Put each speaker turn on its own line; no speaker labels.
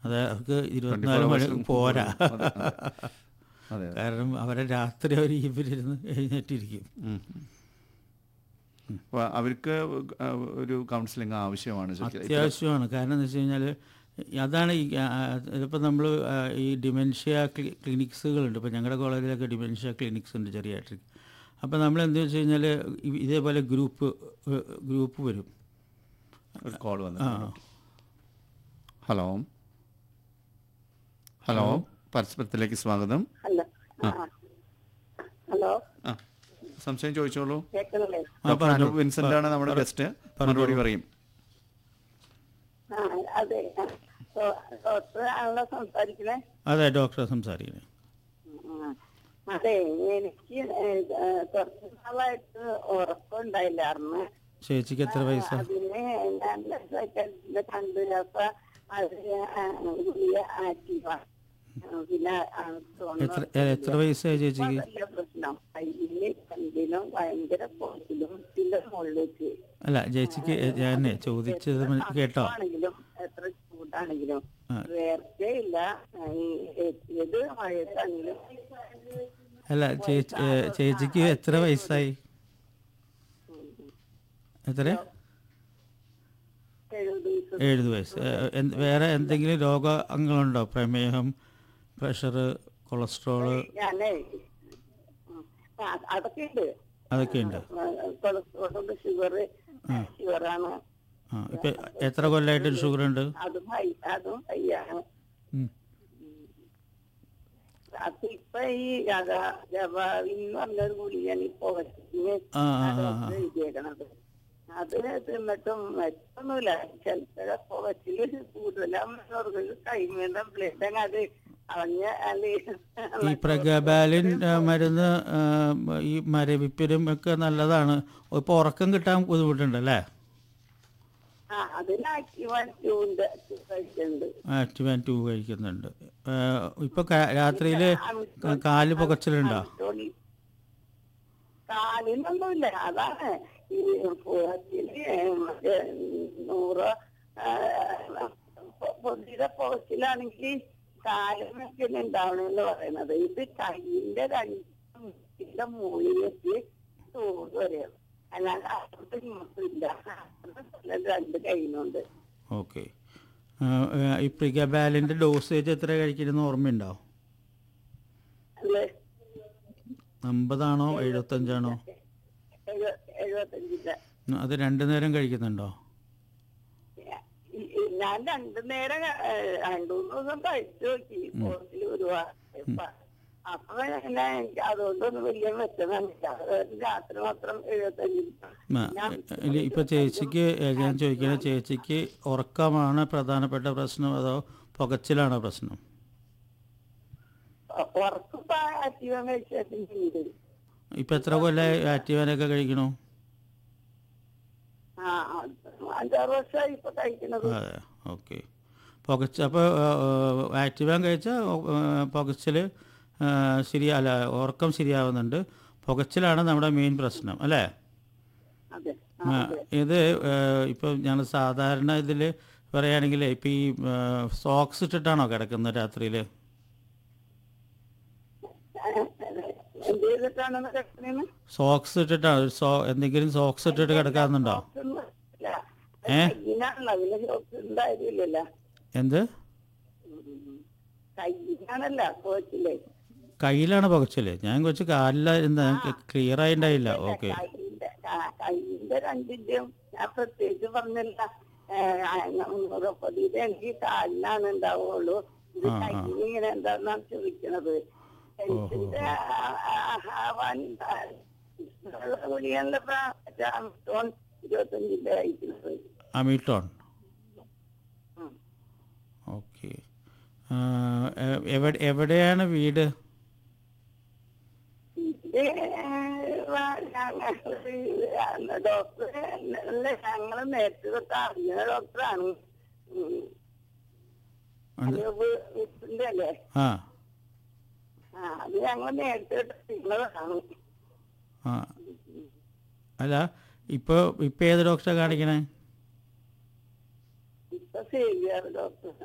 അത് അവർക്ക് ഇരുപത്തിനാല് മണി പോരാ
അതെ, അതെ. അതെ
കാരണം അവരെ രാത്രി അവർ ഇവരിരുന്ന് എഴുന്നേറ്റിരിക്കും
ഉം. അപ്പൊ അവർക്ക് ഒരു കൗൺസിലിംഗ് ആവശ്യമാണ് ശരിക്കും.
അത്യാവശ്യമാണ് കാരണം എന്ന് വെച്ച് കഴിഞ്ഞാൽ അതാണ് ഈ ഇതിപ്പോൾ നമ്മൾ ഈ ഡിമെൻഷ്യ ക്ലി ക്ലിനിക്സുകളുണ്ട് ഇപ്പോൾ ഞങ്ങളുടെ കോളേജിലൊക്കെ ഡിമെൻഷ്യ ക്ലിനിക്സ് ഉണ്ട് ചെറിയാട്രിക് അപ്പോൾ നമ്മൾ എന്ത് വെച്ച് കഴിഞ്ഞാൽ ഇതേപോലെ ഗ്രൂപ്പ് ഗ്രൂപ്പ് വരും
ഒരു കോൾ വന്നു
ആ
ഹലോ ഹലോ പരസ്പരത്തിലേക്ക് സ്വാഗതം
ഹലോ ആ. ഹലോ
ആ സംശയം ചോദിച്ചോളൂ
കേൾക്കുന്നില്ലേ
ആ,
ഡോക്ടർ
പറഞ്ഞോ.
അനൂപ് വിൻസെന്റ് ആണ് നമ്മുടെ ഗസ്റ്റ് മറുപടി പറയും
ആ അതെ ഡോക്ടർ ആണല്ലോ സംസാരിക്കണേ
അതെ ഡോക്ടറെ സംസാരിക്കുന്നത്
ഉം. അതെ എനിക്ക് ഏഹ്, കുറച്ച് നാളായിട്ട് ഉറക്കമുണ്ടായില്ലായിരുന്നു
ചേച്ചിക്ക് എത്ര വയസ്സ്
അതിന് ഞാൻ സൈക്കാട്രിസ്റ്റിനെ കണ്ടു അപ്പൊ അത് ഗുളിക ആക്റ്റീവാ പിന്നെ ആ, തോന്നുന്നു
എത്ര എ- എത്ര വയസ്സായി ചേച്ചിക്ക്
വലിയ പ്രശ്നം കയ്യില് കണ്ടിനും ഭയങ്കര പൊട്ടിലും ഇതിന്റെ മുകളിലേക്ക്
അല്ല ചേച്ചിക്ക് ഞാൻ ചോദിച്ചത് മന- കേട്ടോ
ആണെങ്കിലും എത്ര ചൂടാണെങ്കിലും
ആ.
വേർക്കേ ഇല്ല ഈ ഏത് മഴയത്താണെങ്കിലും
അല്ല ചേച്ചി ഏ, ചേച്ചിക്ക് എത്ര വയസ്സായി എത്ര
എഴുപത് ദിവസം
എഴുപത് വയസ്സ് ഏ, എന്ത്- വേറെ എന്തെങ്കിലും രോഗങ്ങളുണ്ടോ പ്രമേഹം പ്രഷർ കൊളസ്ട്രോള്
ഞാനേ ഉം. ആ, അതൊക്കെ ഉണ്ട്
അതൊക്കെ ഉണ്ട്
കൊളസ്ട്രോളുണ്ട് ഷുഗർ ഷുഗറാണ്
ആ ഇപ്പം എത്ര കൊല്ലമായിട്ട് ഷുഗർ ഉണ്ട്
അതും ഹൈ അതും ഹൈയാണ്
ഉം.
അപ്പൊ ഇപ്പൊ ഈ ജവാബി എന്ന് പറഞ്ഞൊരു ഗുളികയാണ് ഈ പുകച്ചിന്
ആ ആ ആ ആ.
എഴുതിയേക്കണത് അത് തിന്നിട്ടും മറ്റൊന്നുമില്ല ചിലപ്പോഴ പുകച്ചില് കൂടുതലാകുമ്പോൾ കൈമേണ്ട ബ്ലഡ് അങ്ങ് അത് അവഞ്ഞ
ഈ പ്രഗബാലിൻ ആ, മരുന്ന് ആ, ഈ മരവിപ്പിനും ഒക്കെ നല്ലതാണ് ഇപ്പോൾ ഉറക്കം കിട്ടാൻ ബുദ്ധിമുട്ടുണ്ട് അല്ലേ
ആ അതിന് ആക്റ്റീവാൻ ട്യൂണ്ട് കഴിക്കുന്നുണ്ട്
ആക്ടിവാൻ ടു കഴിക്കുന്നുണ്ട് ഇപ്പോൾ രാത്രിയിൽ കാല് പുകച്ചിലുണ്ടോ
അമിറ്റോളി. കാലിനൊന്നുമില്ല അതാണ് ഈ പുറത്തില് മറ്റേ നൂറ് പൊതിയുടെ പുറത്തിലാണെങ്കിൽ കാലിനൊക്കെ ഉണ്ടാവണമെന്ന് പറയുന്നത് ഇത് കയ്യിന്റെ രണ്ടിന്റെ മുകളിലേക്ക് തോട് വരെയാണ് അല്ലാതെ അപ്പുറത്ത് ഇങ്ങോട്ടില്ല രണ്ട് കയ്യിനുണ്ട്
ഓക്കെ ഈ പ്രിഗബാലിൻ്റെ ഡോസേജ് എത്ര കഴിക്കണമെന്ന് ഓർമ്മയുണ്ടോ
അല്ലേ
അമ്പതാണോ എഴുപത്തഞ്ചാണോ
എഴു- എഴുപത്തഞ്ചിന്റെ
ഉം, അത് രണ്ടു നേരം കഴിക്കുന്നുണ്ടോ
ഈ- ഈ ഞാൻ രണ്ടു നേരം ഏഹ്, രണ്ടു മൂന്ന് ദിവസം കഴിച്ചു നോക്കി പോസ്റ്റിൽ ഒരുപാട് അപ്പൊ പിന്നെ എനിക്ക് അതുകൊണ്ടൊന്നും വലിയ മെച്ചമില്ല രാത്രി മാത്രം എഴുപത്തഞ്ച്
ഇല്ല ഇപ്പൊ ചേച്ചിക്ക് ഏ, ഞാൻ ചോദിക്കുന്നത് ചേച്ചിക്ക് ഉറക്കമാണ് പ്രധാനപ്പെട്ട പ്രശ്നം അതോ പുകച്ചിലാണോ പ്രശ്നം
ഉറക്കും ആക്റ്റീവ് കഴിച്ചിട്ടുണ്ട്
ഇപ്പൊ എത്ര കൊല്ലമായി ആക്റ്റീവാനൊക്കെ കഴിക്കണു
ആ അഞ്ചാറ് വർഷമായി ഇപ്പൊ കഴിക്കുന്നത്
അതെ ഓക്കെ പുകച്ച അപ്പോൾ ആക്റ്റീവാൻ കഴിച്ചാൽ പുകച്ചിൽ ശരിയാ അല്ല ഉറക്കം ശരിയാവുന്നുണ്ട് പുകച്ചിലാണ് നമ്മുടെ മെയിൻ പ്രശ്നം അല്ലേ
അതെ
ആ, ഇത് ഇപ്പോൾ ഞങ്ങൾ സാധാരണ ഇതിൽ പറയുകയാണെങ്കിൽ ഇപ്പം ഈ സോക്സ് ഇട്ടിട്ടാണോ കിടക്കുന്നത് രാത്രിയിൽ
എന്ത് ചെയ്തിട്ടാണെന്ന് കിടക്കണേന്ന്
സോക്സ് ഇട്ടിട്ടാണ് ഒരു സോ എന്തെങ്കിലും സോക്സ് ഇട്ടിട്ട് കിടക്കാറുണ്ടോ ഏ?
കയ്യിനാണല്ലോ അതിന് ഷോക്ക് ഉണ്ടായിരുന്നില്ലല്ലോ
എന്ത്
കയ്യിനാണല്ല കോച്ചില്ലേ
കയ്യിലാണ് പുകച്ചില് ഞാൻ കുറച്ച് കാലിലായിരുന്നു ക്ലിയർ ആയിണ്ടായില്ല ഓക്കെ
കയ്യിന്റെ ക- കയ്യിന്റെ രണ്ടിന്റെയും ഞാൻ പ്രത്യേകിച്ച് പറഞ്ഞില്ല മുറപ്പൊതിയുടെ എനിക്ക് കാലിനാണ് ഉണ്ടാവുള്ളൂ ഇത്
ആ, ആ.
കയ്യിന് ഇങ്ങനെ എന്താന്നാണ് ചോദിക്കണത് ടെൻഷന്റെ ആവാൻ ഗുളികകളിലെ പ്രായം ഇരുപത്തഞ്ചിന്റെ കഴിക്കുന്നത്
അമിട്ടോൺ
ഉം.
ഓക്കെ എവിടെ എവിടെയാണ് വീട്
ഇത് ഡോക്ടർ ഞങ്ങൾ നേരത്തെ തൊട്ട് അറിഞ്ഞ ഡോക്ടറാണ് ഉം.
അത്
അനൂപ് വിസിന്റെ അല്ലേ
ആ
ആ അത് ഞങ്ങൾ നേരത്തെ തൊട്ട് അറിയുന്നതാണ്
ആ അല്ല ഇപ്പോൾ ഇപ്പോൾ ഏത് ഡോക്ടറെ കാണിക്കണേ
ഇപ്പൊ സേവിയർ ഡോക്ടർ